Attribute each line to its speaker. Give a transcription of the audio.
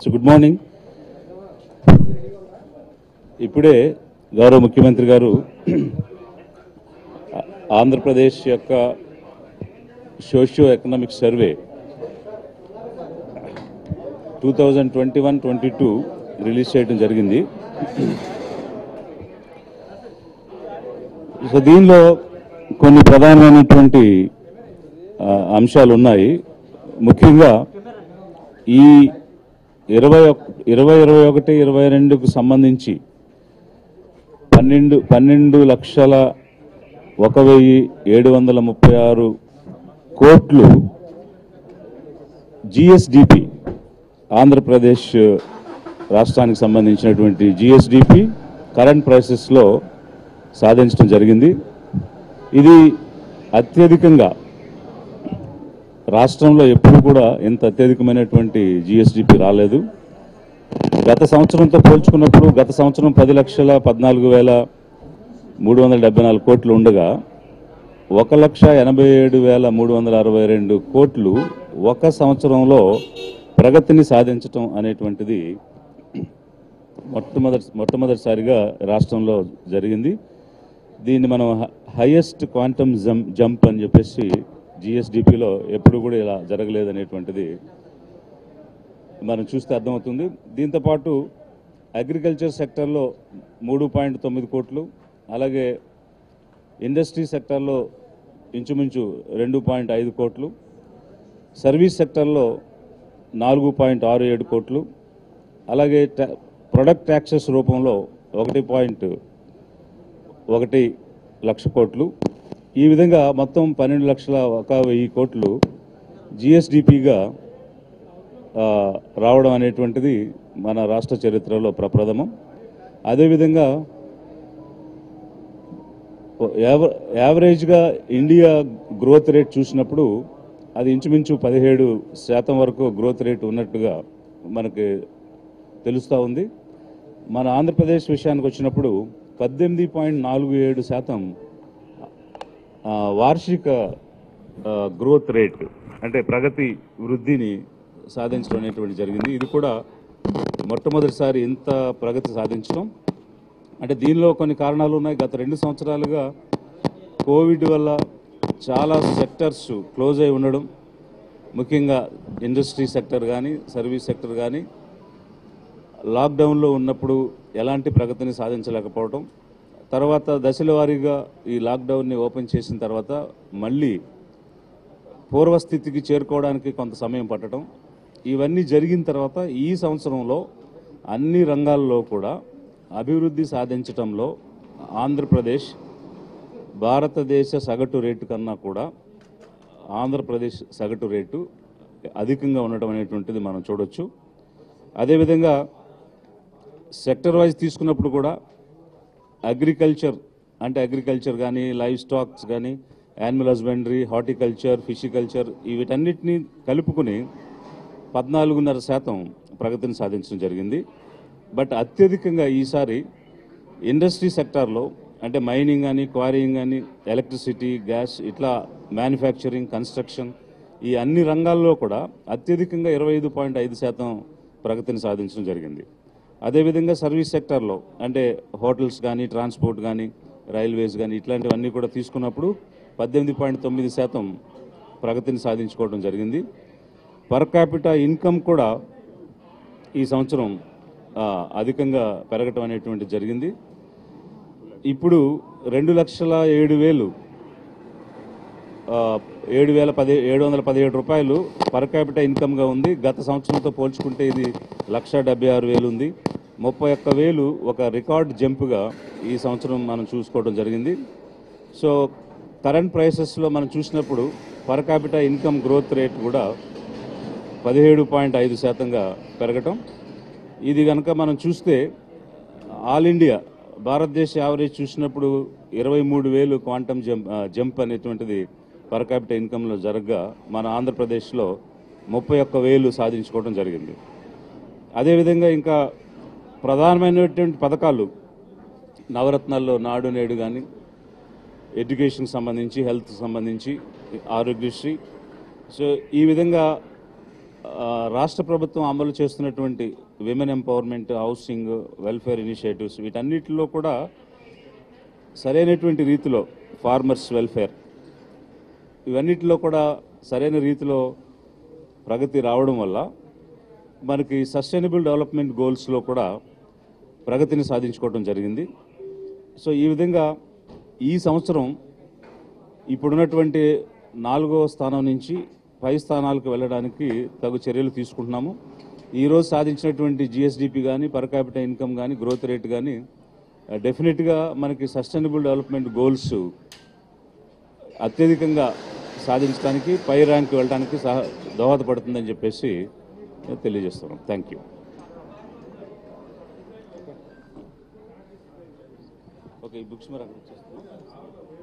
Speaker 1: so good morning ఇప్పుడే గౌరవ ముఖ్యమంత్రి గారు ఆ- ఆంధ్రప్రదేశ్ యొక్క socio economic survey two thousand twenty one twenty two release చేయడం జరిగింది సో దీనిలో కొన్ని ప్రధానమైనటువంటి ఆ, అంశాలు ఉన్నాయి ముఖ్యంగా ఈ ఇరవై ఒక్- ఇరవై ఇరవై ఒకటి ఇరవై రెండుకు సంబంధించి పన్నెండు పన్నెండు లక్షల ఒక వెయ్యి ఏడు వందల ముప్పై ఆరు కోట్లు జిఎస్డిపి ఆంధ్రప్రదేశ్ రాష్ట్రానికి సంబంధించినటువంటి జిఎస్డిపి కరెంట్ ప్రైసెస్లో సాధించడం జరిగింది ఇది అత్యధికంగా రాష్ట్రంలో ఎప్పుడు కూడా ఇంత అత్యధికమైనటువంటి జిఎస్డిపి రాలేదు గత సంవత్సరంతో పోల్చుకున్నప్పుడు గత సంవత్సరం పది లక్షల పద్నాలుగు వేల మూడు వందల డెబ్బై నాలుగు కోట్లు ఉండగా ఒక లక్ష ఎనభై ఏడు వేల మూడు వందల అరవై రెండు కోట్లు ఒక సంవత్సరంలో ప్రగతిని సాధించటం అనేటువంటిది మొట్టమొదటి మొట్టమొదటిసారిగా రాష్ట్రంలో జరిగింది దీన్ని మనం హైయెస్ట్ క్వాంటమ్ జం జంప్ అని చెప్పేసి జిఎస్డిపిలో ఎప్పుడు కూడా ఇలా జరగలేదు అనేటువంటిది మనం చూస్తే అర్థమవుతుంది దీంతోపాటు అగ్రికల్చర్ సెక్టర్లో మూడు పాయింట్ తొమ్మిది కోట్లు అలాగే ఇండస్ట్రీ సెక్టర్లో ఇంచుమించు రెండు పాయింట్ ఐదు కోట్లు సర్వీస్ సెక్టర్లో నాలుగు పాయింట్ ఆరు ఏడు కోట్లు అలాగే ట్యా- ప్రొడక్ట్ ట్యాక్సెస్ రూపంలో ఒకటి పాయింట్ ఒకటి లక్ష కోట్లు ఈ విధంగా మొత్తం పన్నెండు లక్షల ఒక వెయ్యి కోట్లు జిఎస్డిపిగా రావడం అనేటువంటిది మన రాష్ట్ర చరిత్రలో ప్రప్రథమం అదేవిధంగా యావ- యావరేజ్గా ఇండియా గ్రోత్ రేట్ చూసినప్పుడు అది ఇంచుమించు పదిహేడు శాతం వరకు గ్రోత్ రేట్ ఉన్నట్టుగా మనకి తెలుస్తూ ఉంది మన ఆంధ్రప్రదేశ్ విషయానికి వచ్చినప్పుడు పద్దెనిమిది పాయింట్ నాలుగు ఏడు శాతం ఆ, వార్షిక ఆ, గ్రోత్ రేట్ అంటే ప్రగతి వృద్ధిని సాధించడం అనేటువంటి జరిగింది ఇది కూడా మొట్టమొదటిసారి ఇంత ప్రగతి సాధించడం అంటే దీనిలో కొన్ని కారణాలు ఉన్నాయి గత రెండు సంవత్సరాలుగా కోవిడ్ వల్ల చాలా సెక్టర్స్ క్లోజ్ అయి ఉండడం ముఖ్యంగా ఇండస్ట్రీ సెక్టర్ కానీ సర్వీస్ సెక్టర్ కానీ లాక్డౌన్లో ఉన్నప్పుడు ఎలాంటి ప్రగతిని సాధించలేకపోవడం తర్వాత దశల వారీగా ఈ లాక్డౌన్ని ఓపెన్ చేసిన తర్వాత మళ్ళీ పూర్వస్థితికి చేరుకోవడానికి కొంత సమయం పట్టడం ఇవన్నీ జరిగిన తర్వాత ఈ సంవత్సరంలో అన్ని రంగాల్లో కూడా అభివృద్ధి సాధించటంలో ఆంధ్రప్రదేశ్ భారతదేశ సగటు రేటు కన్నా కూడా ఆంధ్రప్రదేశ్ సగటు రేటు అధికంగా ఉండటం అనేటువంటిది మనం చూడొచ్చు అదేవిధంగా సెక్టర్ వైజ్ తీసుకున్నప్పుడు కూడా అగ్రికల్చర్ అంటే అగ్రికల్చర్ కానీ లైవ్ స్టాక్స్ కానీ యానిమల్ హస్బెండరీ హార్టికల్చర్ ఫిషికల్చర్ వీటన్నిటిని కలుపుకుని పద్నాలుగున్నర శాతం ప్రగతిని సాధించడం జరిగింది బట్ అత్యధికంగా ఈసారి ఇండస్ట్రీ సెక్టార్లో అంటే మైనింగ్ కానీ క్వారీయింగ్ కానీ ఎలక్ట్రిసిటీ గ్యాస్ ఇట్లా మ్యానుఫ్యాక్చరింగ్ కన్స్ట్రక్షన్ ఈ అన్ని రంగాల్లో కూడా అత్యధికంగా ఇరవై ఐదు పాయింట్ ఐదు శాతం ప్రగతిని సాధించడం జరిగింది అదేవిధంగా సర్వీస్ సెక్టార్లో అంటే హోటల్స్ కానీ ట్రాన్స్పోర్ట్ కానీ రైల్వేస్ కానీ ఇట్లాంటివన్నీ కూడా తీసుకున్నప్పుడు పద్దెనిమిది పాయింట్ తొమ్మిది శాతం ప్రగతిని సాధించుకోవడం జరిగింది పర్ క్యాపిటా ఇన్కమ్ కూడా ఈ సంవత్సరం ఆ, అధికంగా పెరగటం అనేటువంటి జరిగింది ఇప్పుడు రెండు లక్షల ఏడు వేలు ఆ, ఏడు వేల పది ఏడు వందల పదిహేడు రూపాయలు పర్ క్యాపిటల్ ఇన్కమ్గా ఉంది గత సంవత్సరంతో పోల్చుకుంటే ఇది లక్ష డెబ్బై ఆరు వేలు ఉంది ముప్పై ఒక్క వేలు ఒక రికార్డ్ జంప్గా ఈ సంవత్సరం మనం చూసుకోవడం జరిగింది సో కరెంట్ ప్రైసెస్లో మనం చూసినప్పుడు per capita income growth rate కూడా పదిహేడు పాయింట్ ఐదు శాతంగా పెరగటం ఇది కనుక మనం చూస్తే ఆల్ ఇండియా భారతదేశ యావరేజ్ చూసినప్పుడు ఇరవై మూడు వేలు క్వాంటమ్ జంప్ ఆ, జంప్ అనేటువంటిది పర్ క్యాపిటల్ ఇన్కంలో జరగగా మన ఆంధ్రప్రదేశ్లో ముప్పై ఒక్క వేలు సాధించుకోవడం జరిగింది అదేవిధంగా ఇంకా ప్రధానమైనటువంటి పథకాలు నవరత్నాల్లో నాడు నేడు కానీ ఎడ్యుకేషన్కి సంబంధించి హెల్త్ సంబంధించి ఆరోగ్యశ్రీ సో ఈ విధంగా ఆ, రాష్ట్ర ప్రభుత్వం అమలు చేస్తున్నటువంటి women empowerment housing welfare initiatives వీటన్నిటిలో కూడా సరైనటువంటి రీతిలో ఫార్మర్స్ వెల్ఫేర్ ఇవన్నిటిలో కూడా సరైన రీతిలో ప్రగతి రావడం వల్ల మనకి సస్టైనబుల్ డెవలప్మెంట్ గోల్స్లో కూడా ప్రగతిని సాధించుకోవడం జరిగింది సో ఈ విధంగా ఈ సంవత్సరం ఇప్పుడున్నటువంటి నాలుగవ స్థానం నుంచి పై స్థానాలకు వెళ్ళడానికి తగు చర్యలు తీసుకుంటున్నాము ఈరోజు సాధించినటువంటి జిఎస్డిపి కానీ పర్ క్యాపిటల్ ఇన్కమ్ కానీ గ్రోత్ రేట్ కానీ డెఫినెట్గా మనకి సస్టైనబుల్ డెవలప్మెంట్ గోల్స్ అత్యధికంగా సాధించడానికి పై ర్యాంక్ వెళ్ళడానికి సహ దోహదపడుతుందని చెప్పేసి తెలియజేస్తున్నాం థ్యాంక్ యూ ఓకే ఈ బుక్స్ మరి అక్కడ ఇచ్చేస్తున్నాం